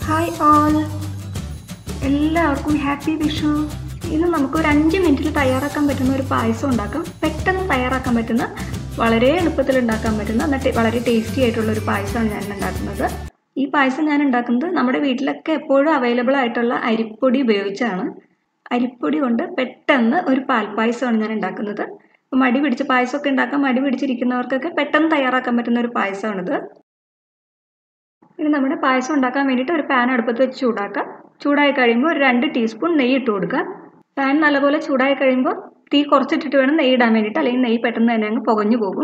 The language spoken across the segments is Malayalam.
ഹായ് ഓൾ എല്ലാവർക്കും ഹാപ്പി വിഷു ഇന്ന് നമുക്ക് ഒരു അഞ്ച് മിനിറ്റിൽ തയ്യാറാക്കാൻ പറ്റുന്ന ഒരു പായസം ഉണ്ടാക്കാം പെട്ടെന്ന് തയ്യാറാക്കാൻ പറ്റുന്ന വളരെ എളുപ്പത്തിൽ ഉണ്ടാക്കാൻ പറ്റുന്ന എന്നിട്ട് വളരെ ടേസ്റ്റി ആയിട്ടുള്ള ഒരു പായസമാണ് ഞാൻ ഉണ്ടാക്കുന്നത് ഈ പായസം ഞാൻ ഉണ്ടാക്കുന്നത് നമ്മുടെ വീട്ടിലൊക്കെ എപ്പോഴും അവൈലബിൾ ആയിട്ടുള്ള അരിപ്പൊടി ഉപയോഗിച്ചാണ് അരിപ്പൊടി കൊണ്ട് പെട്ടെന്ന് ഒരു പാൽപ്പായസമാണ് ഞാൻ ഉണ്ടാക്കുന്നത് അപ്പോൾ മടി പിടിച്ച് പായസമൊക്കെ ഉണ്ടാക്കാൻ മടി പിടിച്ചിരിക്കുന്നവർക്കൊക്കെ പെട്ടെന്ന് തയ്യാറാക്കാൻ പറ്റുന്ന ഒരു പായസമാണിത് ഇനി നമ്മുടെ പായസം ഉണ്ടാക്കാൻ വേണ്ടിയിട്ട് ഒരു പാൻ അടുപ്പത്ത് വെച്ച് ചൂടാക്കാം ചൂടായി കഴിയുമ്പോൾ ഒരു രണ്ട് ടീസ്പൂൺ നെയ്യ് ഇട്ട് കൊടുക്കുക പാൻ നല്ലപോലെ ചൂടായി കഴിയുമ്പോൾ തീ കുറച്ചിട്ടിട്ട് വേണം നെയ്യ് ഇടാൻ വേണ്ടിയിട്ട് അല്ലെങ്കിൽ നെയ്യ് പെട്ടെന്ന് തന്നെ അങ്ങ് പുകഞ്ഞു പോകും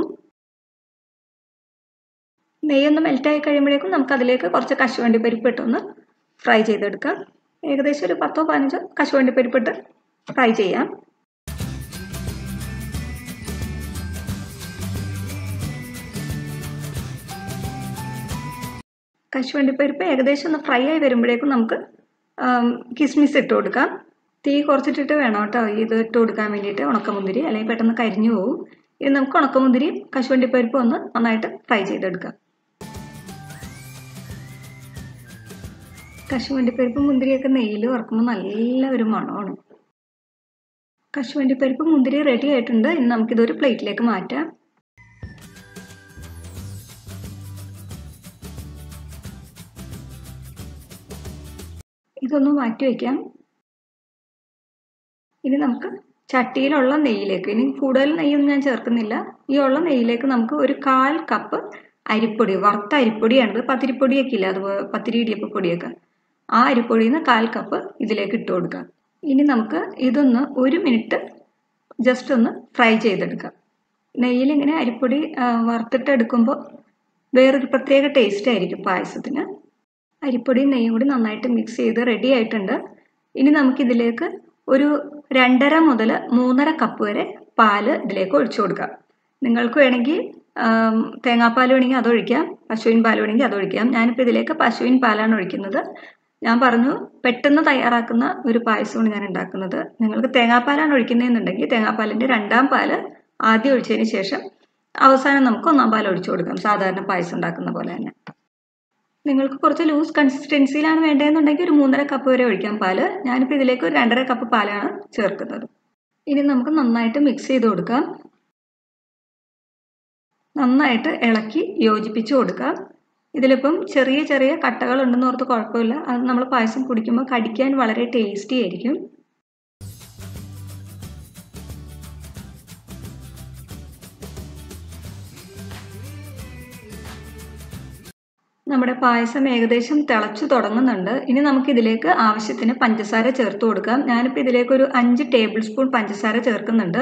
നെയ്യൊന്ന് മെൽറ്റായി കഴിയുമ്പോഴേക്കും നമുക്ക് അതിലേക്ക് കുറച്ച് കശുവണ്ടി പരിപ്പ് ഇട്ടൊന്ന് ഫ്രൈ ചെയ്തെടുക്കാം ഏകദേശം ഒരു പത്തോ പതിനഞ്ചോ കശുവണ്ടി പരിപ്പിട്ട് ഫ്രൈ ചെയ്യാം കശുവണ്ടിപ്പരിപ്പ് ഏകദേശം ഒന്ന് ഫ്രൈ ആയി വരുമ്പോഴേക്കും നമുക്ക് കിസ്മിസ് ഇട്ട് കൊടുക്കാം തീ കുറച്ചിട്ടിട്ട് വേണം കേട്ടോ ഇത് ഇട്ട് കൊടുക്കാൻ വേണ്ടിയിട്ട് ഉണക്കമുന്തിരി അല്ലെങ്കിൽ പെട്ടെന്ന് കരിഞ്ഞു പോകും ഇത് നമുക്ക് ഉണക്കമുന്തിരി കശുവണ്ടിപ്പരിപ്പ് ഒന്ന് നന്നായിട്ട് ഫ്രൈ ചെയ്തെടുക്കാം കശുവണ്ടിപ്പരിപ്പ് മുന്തിരിയൊക്കെ നെയ്യിൽ വറക്കുമ്പോൾ നല്ല ഒരു മണമാണ് കശുവണ്ടിപ്പരിപ്പ് മുന്തിരി റെഡി ആയിട്ടുണ്ട് ഇനി നമുക്കിതൊരു പ്ലേറ്റിലേക്ക് മാറ്റാം ഇതൊന്ന് മാറ്റി വയ്ക്കാം ഇനി നമുക്ക് ചട്ടിയിലുള്ള നെയ്യിലേക്ക് ഇനി കൂടുതൽ നെയ്യൊന്നും ഞാൻ ചേർക്കുന്നില്ല ഈ ഉള്ള നെയ്യിലേക്ക് നമുക്ക് ഒരു കാൽ കപ്പ് അരിപ്പൊടി വറുത്ത അരിപ്പൊടിയാണിത് പത്തിരിപ്പൊടിയൊക്കെ ഇല്ല അതുപോലെ പത്തിരി ഇടിയപ്പൊടിയൊക്കെ ആ അരിപ്പൊടിയിൽ നിന്ന് കാൽ കപ്പ് ഇതിലേക്ക് ഇട്ട് കൊടുക്കാം ഇനി നമുക്ക് ഇതൊന്ന് ഒരു മിനിറ്റ് ജസ്റ്റ് ഒന്ന് ഫ്രൈ ചെയ്തെടുക്കാം നെയ്യിൽ ഇങ്ങനെ അരിപ്പൊടി വറുത്തിട്ട് എടുക്കുമ്പോൾ വേറൊരു പ്രത്യേക ടേസ്റ്റ് ആയിരിക്കും പായസത്തിന് അരിപ്പൊടിയും നെയ്യും കൂടി നന്നായിട്ട് മിക്സ് ചെയ്ത് റെഡി ആയിട്ടുണ്ട് ഇനി നമുക്കിതിലേക്ക് ഒരു രണ്ടര മുതൽ മൂന്നര കപ്പ് വരെ പാല് ഇതിലേക്ക് ഒഴിച്ചു കൊടുക്കാം നിങ്ങൾക്ക് വേണമെങ്കിൽ തേങ്ങാപ്പാൽ വേണമെങ്കിൽ അതൊഴിക്കാം പശുവിൻ പാൽ വേണമെങ്കിൽ അതൊഴിക്കാം ഞാനിപ്പോൾ ഇതിലേക്ക് പശുവിൻ പാലാണ് ഒഴിക്കുന്നത് ഞാൻ പറഞ്ഞു പെട്ടെന്ന് തയ്യാറാക്കുന്ന ഒരു പായസമാണ് ഞാൻ ഉണ്ടാക്കുന്നത് നിങ്ങൾക്ക് തേങ്ങാപ്പാലാണ് ഒഴിക്കുന്നതെന്നുണ്ടെങ്കിൽ തേങ്ങാപ്പാലിൻ്റെ രണ്ടാം പാല് ആദ്യം ഒഴിച്ചതിന് ശേഷം അവസാനം നമുക്ക് ഒന്നാം പാൽ ഒഴിച്ചു കൊടുക്കാം സാധാരണ പായസം ഉണ്ടാക്കുന്ന പോലെ തന്നെ നിങ്ങൾക്ക് കുറച്ച് ലൂസ് കൺസിസ്റ്റൻസിയിലാണ് വേണ്ടതെന്നുണ്ടെങ്കിൽ ഒരു മൂന്നര കപ്പ് വരെ ഒഴിക്കാം പാല് ഞാനിപ്പോൾ ഇതിലേക്ക് ഒരു രണ്ടര കപ്പ് പാലാണ് ചേർക്കുന്നത് ഇനി നമുക്ക് നന്നായിട്ട് മിക്സ് ചെയ്ത് കൊടുക്കാം നന്നായിട്ട് ഇളക്കി യോജിപ്പിച്ച് കൊടുക്കാം ഇതിലിപ്പം ചെറിയ ചെറിയ കട്ടകൾ ഉണ്ടെന്ന് ഓർത്ത് കുഴപ്പമില്ല അത് നമ്മൾ പായസം കുടിക്കുമ്പോൾ കടിക്കാൻ വളരെ ടേസ്റ്റി ആയിരിക്കും നമ്മുടെ പായസം ഏകദേശം തിളച്ചു തുടങ്ങുന്നുണ്ട് ഇനി നമുക്ക് ഇതിലേക്ക് ആവശ്യത്തിന് പഞ്ചസാര ചേർത്ത് കൊടുക്കാം ഞാനിപ്പോൾ ഇതിലേക്ക് ഒരു അഞ്ച് ടേബിൾ സ്പൂൺ പഞ്ചസാര ചേർക്കുന്നുണ്ട്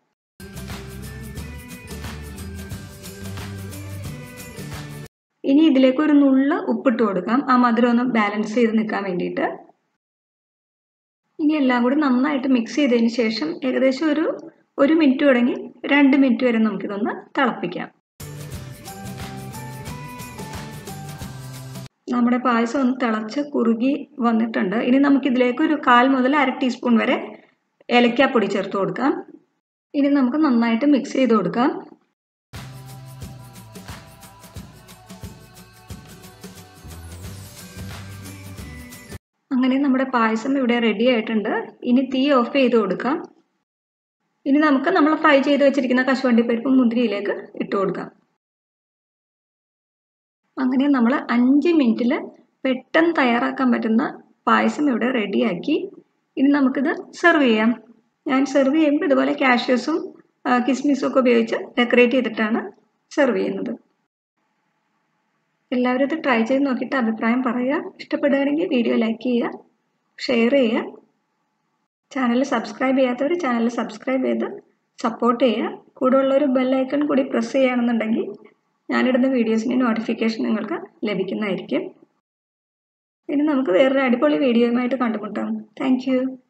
ഇനി ഇതിലേക്ക് ഒരു നുള്ള് ഉപ്പിട്ട് കൊടുക്കാം ആ മധുരം ഒന്ന് ബാലൻസ് ചെയ്ത് നിൽക്കാൻ വേണ്ടിയിട്ട് ഇനി എല്ലാം കൂടി നന്നായിട്ട് മിക്സ് ചെയ്തതിന് ശേഷം ഏകദേശം ഒരു ഒരു മിനിറ്റ് തുടങ്ങി രണ്ട് മിനിറ്റ് വരെ നമുക്കിതൊന്ന് തിളപ്പിക്കാം നമ്മുടെ പായസം ഒന്ന് തിളച്ച് കുറുകി വന്നിട്ടുണ്ട് ഇനി നമുക്കിതിലേക്ക് ഒരു കാൽ മുതൽ അര ടീസ്പൂൺ വരെ ഏലക്കാപ്പൊടി ചേർത്ത് കൊടുക്കാം ഇനി നമുക്ക് നന്നായിട്ട് മിക്സ് ചെയ്ത് കൊടുക്കാം അങ്ങനെ നമ്മുടെ പായസം ഇവിടെ റെഡി ആയിട്ടുണ്ട് ഇനി തീ ഓഫ് ചെയ്ത് കൊടുക്കാം ഇനി നമുക്ക് നമ്മൾ ഫ്രൈ ചെയ്ത് വെച്ചിരിക്കുന്ന കശുവണ്ടിപ്പരിപ്പും മുന്തിരിയിലേക്ക് ഇട്ട് കൊടുക്കാം അങ്ങനെ നമ്മൾ അഞ്ച് മിനിറ്റിൽ പെട്ടെന്ന് തയ്യാറാക്കാൻ പറ്റുന്ന പായസം ഇവിടെ റെഡിയാക്കി ഇനി നമുക്കിത് സെർവ് ചെയ്യാം ഞാൻ സെർവ് ചെയ്യുമ്പോൾ ഇതുപോലെ കാഷ്യൂസും കിസ്മിസും ഒക്കെ ഉപയോഗിച്ച് ഡെക്കറേറ്റ് ചെയ്തിട്ടാണ് സെർവ് ചെയ്യുന്നത് എല്ലാവരും ഇത് ട്രൈ ചെയ്ത് നോക്കിയിട്ട് അഭിപ്രായം പറയുക ഇഷ്ടപ്പെടുകയാണെങ്കിൽ വീഡിയോ ലൈക്ക് ചെയ്യുക ഷെയർ ചെയ്യുക ചാനൽ സബ്സ്ക്രൈബ് ചെയ്യാത്തവർ ചാനൽ സബ്സ്ക്രൈബ് ചെയ്ത് സപ്പോർട്ട് ചെയ്യുക കൂടെ ഉള്ളൊരു ബെല്ലൈക്കൺ കൂടി പ്രസ് ചെയ്യുകയാണെന്നുണ്ടെങ്കിൽ ഞാനിടുന്ന വീഡിയോസിൻ്റെ നോട്ടിഫിക്കേഷൻ നിങ്ങൾക്ക് ലഭിക്കുന്നതായിരിക്കും ഇനി നമുക്ക് വേറൊരു അടിപൊളി വീഡിയോയുമായിട്ട് കണ്ടുമുട്ടാം താങ്ക്